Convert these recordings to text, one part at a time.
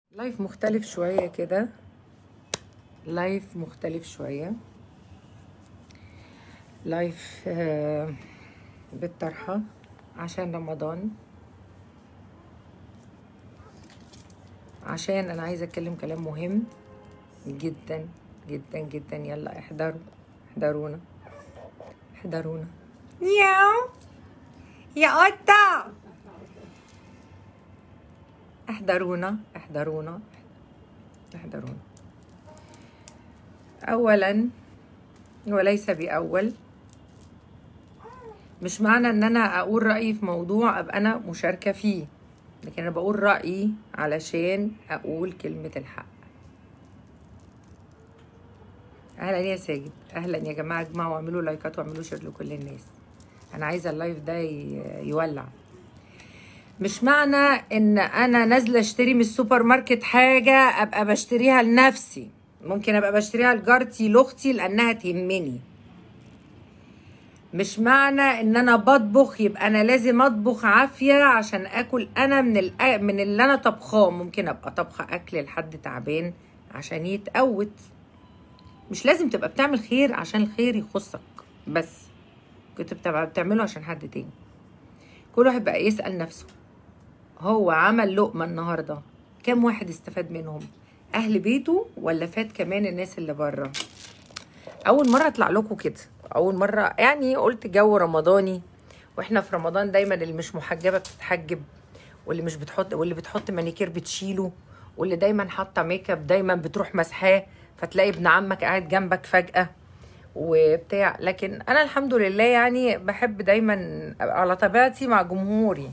لايف مختلف شوية كده لايف مختلف شوية لايف آه، بالطرحة عشان رمضان عشان انا عايزة اتكلم كلام مهم جدا جدا جدا يلا احضروا احضرونا احضرونا ياو يا قطة احضرونا احضرونا احضرونا اولا وليس باول مش معنى ان انا اقول رايي في موضوع ابقى انا مشاركه فيه لكن انا بقول رايي علشان اقول كلمه الحق اهلا يا ساجد اهلا يا جماعه اجمعوا واعملوا لايكات واعملوا شير لكل الناس انا عايزه اللايف ده ي- يولع مش معنى ان انا نازله اشتري من السوبر ماركت حاجه ابقى بشتريها لنفسي ممكن ابقى بشتريها لجارتي لاختي لانها تهمني مش معنى ان انا بطبخ يبقى انا لازم اطبخ عافيه عشان اكل انا من الأ... من اللي انا طبخاه ممكن ابقى طبخه اكل لحد تعبان عشان يتقوت مش لازم تبقى بتعمل خير عشان الخير يخصك بس كنت بتبقى بتعمله عشان حد تاني كل واحد بقى يسأل نفسه هو عمل لقمة النهاردة كام واحد استفاد منهم أهل بيته ولا فات كمان الناس اللي بره أول مرة أطلع لكم كده أول مرة يعني قلت جو رمضاني وإحنا في رمضان دايما اللي مش محجبة بتتحجب واللي مش بتحط واللي بتحط مانيكير بتشيله واللي دايما حاطة ميك اب دايما بتروح مسحاه فتلاقي ابن عمك قاعد جنبك فجأة وبتاع لكن انا الحمد لله يعني بحب دايما ابقى على طبيعتي مع جمهوري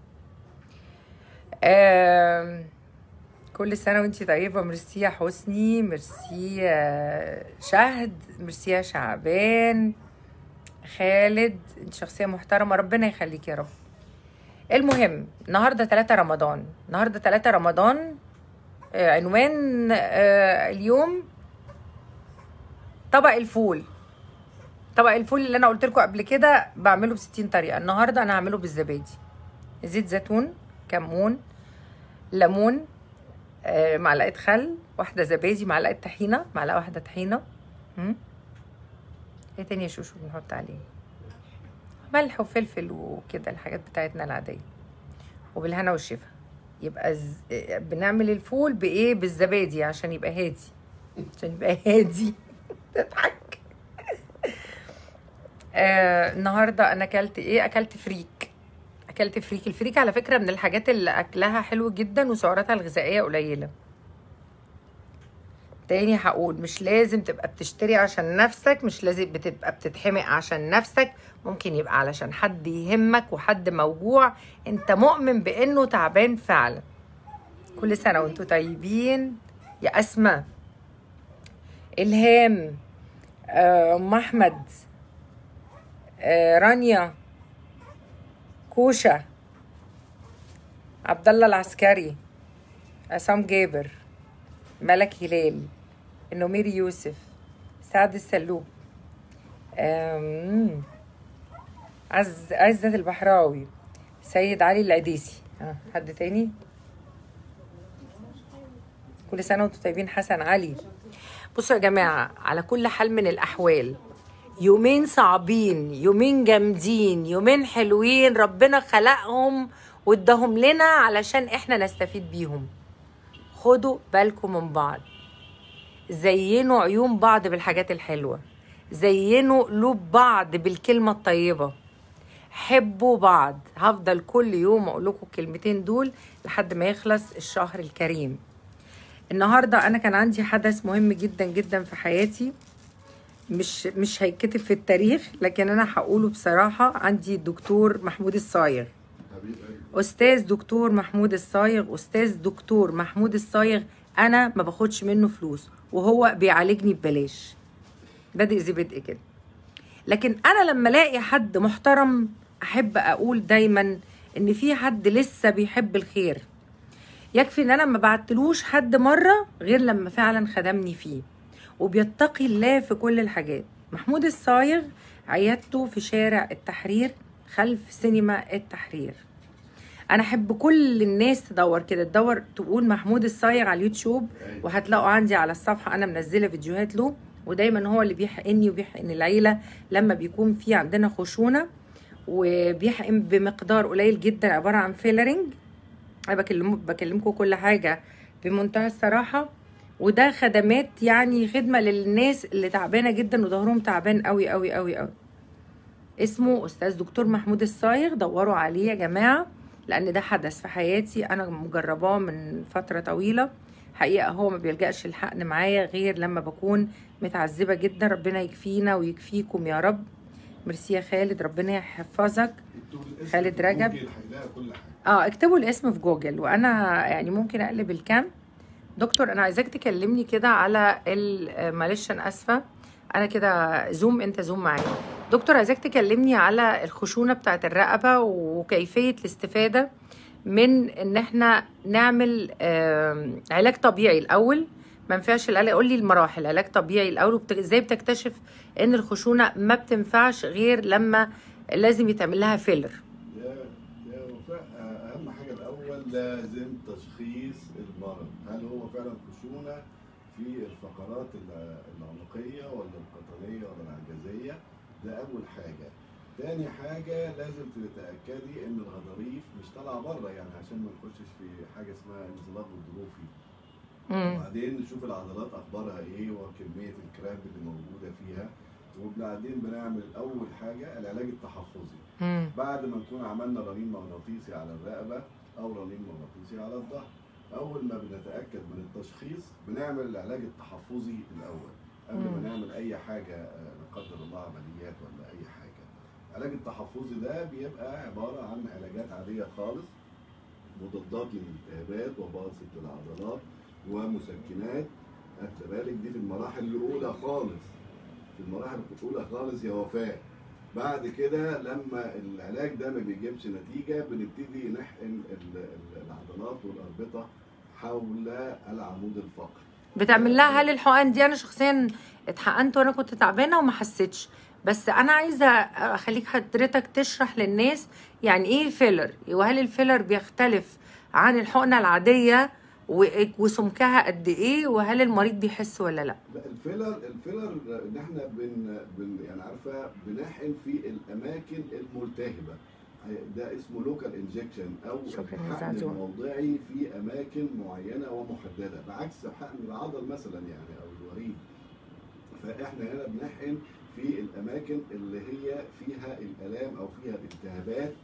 آم، كل سنه وانتي طيبه ميرسي يا حسني ميرسي يا شهد ميرسي يا شعبان خالد انت شخصيه محترمه ربنا يخليك يا رب المهم النهارده 3 رمضان النهارده 3 رمضان آه، عنوان آه، اليوم طبق الفول طبق الفول اللي انا قلت لكم قبل كده بعمله ب 60 طريقه النهارده انا هعمله بالزبادي زيت زيتون كمون ليمون آه، معلقه خل واحده زبادي معلقه طحينه معلقه واحده طحينه مم. ايه تاني يا شوشو بنحط عليه ملح وفلفل وكده الحاجات بتاعتنا العاديه وبالهنا والشفا يبقى ز... آه، بنعمل الفول بايه بالزبادي عشان يبقى هادي عشان يبقى هادي تضحك آه النهارده انا اكلت ايه اكلت فريك اكلت فريك الفريك على فكره من الحاجات اللي اكلها حلو جدا وسعراتها الغذائيه قليله تاني هقول مش لازم تبقى بتشتري عشان نفسك مش لازم بتبقى بتتحمق عشان نفسك ممكن يبقى علشان حد يهمك وحد موجوع انت مؤمن بانه تعبان فعلا كل سنه وانتم طيبين يا اسماء الهام آه، ام احمد آه، رانيا كوشة عبد الله العسكري عصام جابر ملك هلال النمير يوسف سعد السلوب آم، عز عزة البحراوي سيد علي العديسي آه، حد تاني كل سنة وانتم طيبين حسن علي بصوا يا جماعة على كل حال من الأحوال يومين صعبين يومين جامدين يومين حلوين ربنا خلقهم واداهم لنا علشان احنا نستفيد بيهم خدوا بالكم من بعض زينوا عيون بعض بالحاجات الحلوة زينوا قلوب بعض بالكلمة الطيبة حبوا بعض هفضل كل يوم اقول لكم الكلمتين دول لحد ما يخلص الشهر الكريم النهارده انا كان عندي حدث مهم جدا جدا في حياتي مش مش هيتكتب في التاريخ لكن انا هقوله بصراحه عندي الدكتور محمود الصايغ استاذ دكتور محمود الصايغ استاذ دكتور محمود الصايغ انا ما باخدش منه فلوس وهو بيعالجني ببلاش بادئ زي بدء كده لكن انا لما الاقي حد محترم احب اقول دايما ان في حد لسه بيحب الخير يكفي ان انا ما بعتلوش حد مره غير لما فعلا خدمني فيه وبيتقي الله في كل الحاجات محمود الصايغ عيادته في شارع التحرير خلف سينما التحرير انا احب كل الناس تدور كده تدور تقول محمود الصايغ على اليوتيوب وهتلاقوا عندي على الصفحه انا منزله فيديوهات له ودايما هو اللي بيحقني وبيحقن العيله لما بيكون في عندنا خشونه وبيحقن بمقدار قليل جدا عباره عن فيلرنج انا بكلم بكلمكم كل حاجه بمنتهى الصراحه وده خدمات يعني خدمه للناس اللي تعبانه جدا وظهرهم تعبان قوي قوي قوي قوي اسمه استاذ دكتور محمود الصايغ دوروا عليه يا جماعه لان ده حدث في حياتي انا مجرباه من فتره طويله حقيقه هو ما بيلجاش الحقن معايا غير لما بكون متعذبه جدا ربنا يكفينا ويكفيكم يا رب ميرسي يا خالد ربنا يحفظك خالد رجب. كل حاجه اه اكتبوا الاسم في جوجل وانا يعني ممكن اقلب الكام دكتور انا عايزاك تكلمني كده على ال- آه، معلش انا اسفه انا كده زوم انت زوم معايا دكتور عايزاك تكلمني على الخشونه بتاعه الرقبه وكيفيه الاستفاده من ان احنا نعمل آم، علاج طبيعي الاول ما ينفعش العلاج قول لي المراحل علاج طبيعي الاول وبت- ازاي بتكتشف ان الخشونه ما بتنفعش غير لما لازم يتعمل لها فيلر يا يا وفاء آه، اهم حاجه الاول لازم تشخيص المرض هل هو فعلا خشونه في الفقرات الع- العنقيه ولا القطنيه ولا العجزيه ده اول حاجه تاني حاجة لازم تتأكدي إن الغضاريف مش طالعة بره يعني عشان ما نخشش في حاجة اسمها انزلاق الظروفي مم. وبعدين نشوف العضلات اخبارها ايه وكميه الكراب اللي موجوده فيها وبعدين بنعمل اول حاجه العلاج التحفظي مم. بعد ما نكون عملنا رنين مغناطيسي على الرقبه او رنين مغناطيسي على الظهر اول ما بنتاكد من التشخيص بنعمل العلاج التحفظي الاول قبل ما مم. نعمل اي حاجه آه، لا قدر الله عمليات ولا اي حاجه العلاج التحفظي ده بيبقى عباره عن علاجات عاديه خالص مضادات للالتهابات وباسط للعضلات ومسكنات خدت بالك دي في المراحل الاولى خالص في المراحل الاولى خالص يا وفاء بعد كده لما العلاج ده ما بيجيبش نتيجه بنبتدي نحقن ال- ال- العضلات والاربطه حول العمود الفقري بتعمل لها هل الحقن دي انا شخصيا اتحقنت وانا كنت تعبانه وما حسيتش بس انا عايزه اخليك حضرتك تشرح للناس يعني ايه فيلر وهل الفيلر بيختلف عن الحقنه العاديه و- وسمكها قد ايه وهل المريض بيحس ولا لا لا الفيلر الفيلر ان احنا بن, بن يعني عارفه بنحقن في الاماكن الملتهبه ده اسمه لوكال انجكشن او شكراً يا الحقن زعزوع. الموضعي في اماكن معينه ومحدده بعكس حقن العضل مثلا يعني او الوريد فاحنا هنا بنحقن في الاماكن اللي هي فيها الالام او فيها الالتهابات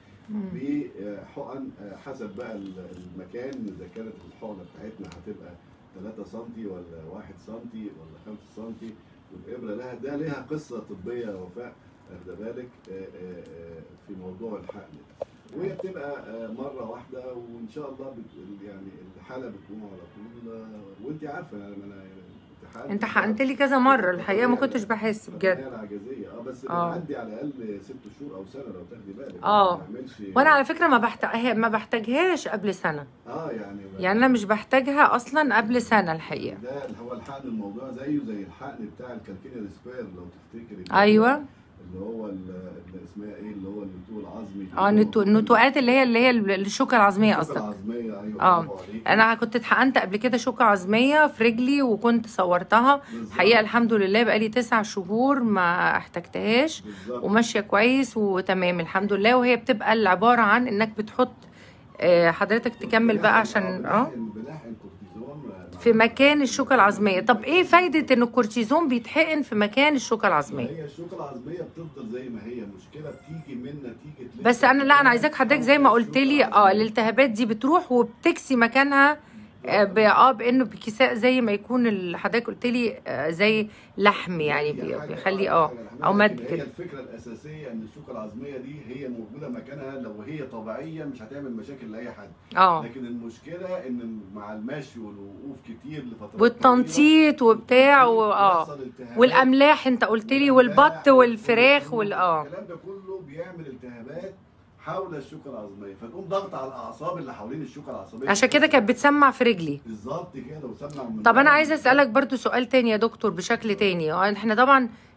بحقن حسب بقى المكان اذا كانت الحقنه بتاعتنا هتبقى 3 سم ولا 1 سم ولا 5 سم والابره لها ده لها قصه طبيه يا وفاء واخده بالك آه، آه، آه، في موضوع الحقن ده وهي بتبقى آه، مره واحده وان شاء الله بت يعني الحاله بتقوم على طول آه، وانت عارفه يعني انا حقنت- انت حقنت لي كذا مره الحقيقه ما كنتش بحس بجد القضية العجزيه اه بس آه. بنعدي على الاقل ست شهور او سنه لو تاخدي بالك آه. ما بنعملش وانا على فكره ما بحتاج ما بحتاجهاش قبل سنه اه يعني يعني انا مش بحتاجها اصلا قبل سنه الحقيقه ده اللي هو الحقن الموضوع زيه زي الحقن بتاع الكالكينيا سبير لو تفتكري ايوه اللي هو ال- اللي اسمها ايه اللي هو النتوء العظمي اه النتو- النتوءات اللي هي اللي هي الشوكه العظميه الشوكة قصدك العظميه ايوه آه. برافو عليكي. انا كنت اتحقنت قبل كده شوكه عظميه في رجلي وكنت صورتها بالظبط. حقيقه الحمد لله بقالي تسع شهور ما احتجتهاش بالظبط وماشيه كويس وتمام الحمد لله وهي بتبقى اللي عباره عن انك بتحط آه، حضرتك تكمل بقى عشان اه بنحقن بنحقن كورتيزون مع- في مكان الشوكه العظميه طب ايه فايده ان الكورتيزون بيتحقن في مكان الشوكه العظميه هي الشوكه العظميه بتفضل زي ما هي المشكله بتيجي من نتيجه بس انا لا انا عايزاك حضرتك زي ما قلت لي اه الالتهابات دي بتروح وبتكسي مكانها آه، ب- اه بانه بكساء زي ما يكون ال- حضرتك قلت لي آه، زي لحم يعني بي- حاجة- بيخلي حاجة اه لحمها، او مد لكن هي كده الفكره الاساسيه ان الشوكه العظميه دي هي موجوده مكانها لو هي طبيعيه مش هتعمل مشاكل لاي حد اه لكن المشكله ان مع المشي والوقوف كتير لفترات والتنطيط وبتاع طويلة و- اه بيحصل التهابات. والاملاح انت قلت لي والبط والفراخ وال اه الكلام ده كله بيعمل التهابات حول الشوكه العظميه فتقوم ضغط على الاعصاب اللي حوالين الشوكه العصبيه عشان كده كانت بتسمع في رجلي بالظبط كده وسمع من طب انا عايزه اسالك برضو سؤال تاني يا دكتور بشكل تاني آه، احنا طبعا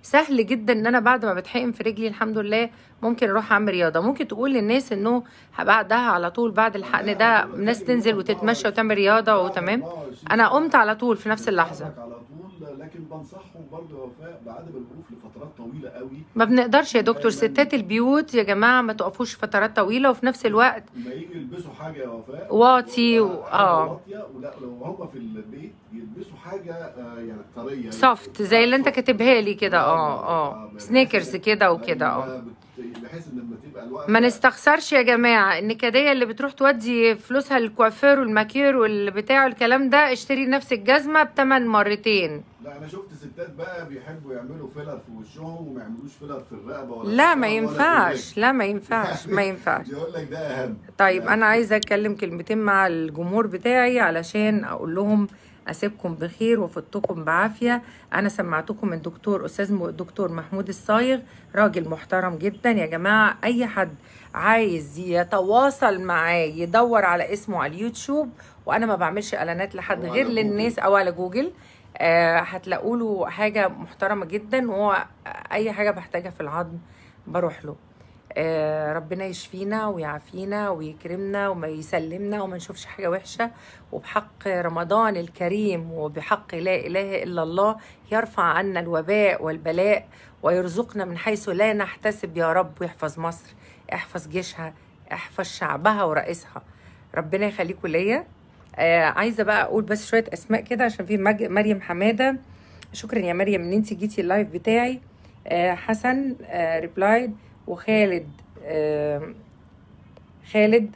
سهل جدا ان انا بعد ما بتحقن في رجلي الحمد لله ممكن اروح اعمل رياضه ممكن تقول للناس انه بعدها على طول بعد الحقن ده الناس تنزل وتتمشى وتعمل رياضه وتمام انا قمت على طول في نفس اللحظه على طول لكن بنصحهم برضه يا وفاء بعدم الوقوف لفترات طويله قوي ما بنقدرش يا دكتور دايماً- ستات البيوت يا جماعه ما تقفوش فترات طويله وفي نفس الوقت لما يجي يلبسوا حاجه يا وفاء واطي و- حاجة آه. واطية ولا لو هم في البيت يلبسوا حاجه آه، يعني طريه سوفت زي اللي انت soft. كاتبها لي كده اه اه بحيث سنيكرز إن- كده وكده اه أيوة، بت- بحيث ان لما تبقى الوقت ما نستخسرش يا جماعه النكديه اللي بتروح تودي فلوسها للكوافير والماكير والبتاع والكلام ده اشتري نفس الجزمه بتمن مرتين لا انا شفت ستات بقى بيحبوا يعملوا فيلر في وشهم وما يعملوش فيلر في الرقبه ولا لا في ما الشعر ولا في ينفعش لا ما ينفعش ما ينفعش الرجل. يقول لك ده اهم طيب يعني انا عايزه اتكلم كلمتين مع الجمهور بتاعي علشان اقول لهم اسيبكم بخير وفدتكم بعافيه انا سمعتكم الدكتور استاذ م- دكتور محمود الصايغ راجل محترم جدا يا جماعه اي حد عايز يتواصل معاه يدور على اسمه على اليوتيوب وانا ما بعملش اعلانات لحد أو على غير جوجل. للناس او على جوجل آه هتلاقوا له حاجه محترمه جدا وهو اي حاجه بحتاجها في العظم بروح له آه، ربنا يشفينا ويعافينا ويكرمنا وما يسلمنا وما نشوفش حاجة وحشة وبحق رمضان الكريم وبحق لا إله إلا الله يرفع عنا الوباء والبلاء ويرزقنا من حيث لا نحتسب يا رب ويحفظ مصر احفظ جيشها احفظ شعبها ورئيسها ربنا يخليكم ليا آه عايزة بقى أقول بس شوية أسماء كده عشان في مج... مريم حمادة شكرا يا مريم ان انت جيتي اللايف بتاعي آه حسن آه ريبلايد وخالد آه خالد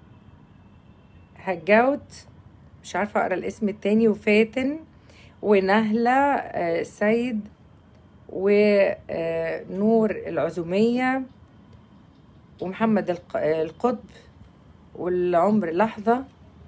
هجاوت مش عارفة اقرا الاسم التاني وفاتن ونهلة آه سيد ونور العزومية ومحمد الق- آه، القطب والعمر لحظة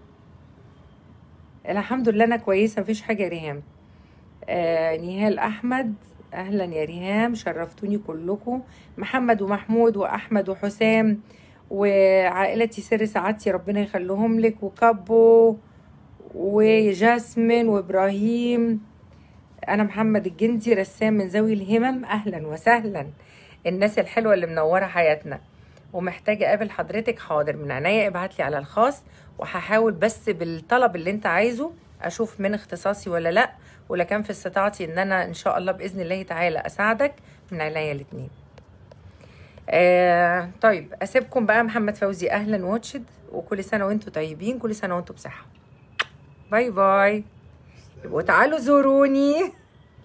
الحمد لله انا كويسة مفيش حاجة يا ريهام آه نهال احمد اهلا يا ريهام شرفتوني كلكم محمد ومحمود واحمد وحسام وعائلتي سر سعادتي ربنا يخليهم لك وكابو وجاسمين وابراهيم انا محمد الجندي رسام من ذوي الهمم اهلا وسهلا الناس الحلوه اللي منوره حياتنا ومحتاجه اقابل حضرتك حاضر من عينيا ابعت لي على الخاص وهحاول بس بالطلب اللي انت عايزه اشوف من اختصاصي ولا لا ولا كان في استطاعتي ان انا ان شاء الله باذن الله تعالى اساعدك من عينيا الاتنين آه طيب اسيبكم بقى محمد فوزي اهلا واتشد وكل سنه وانتم طيبين كل سنه وانتم بصحه باي باي وتعالوا زوروني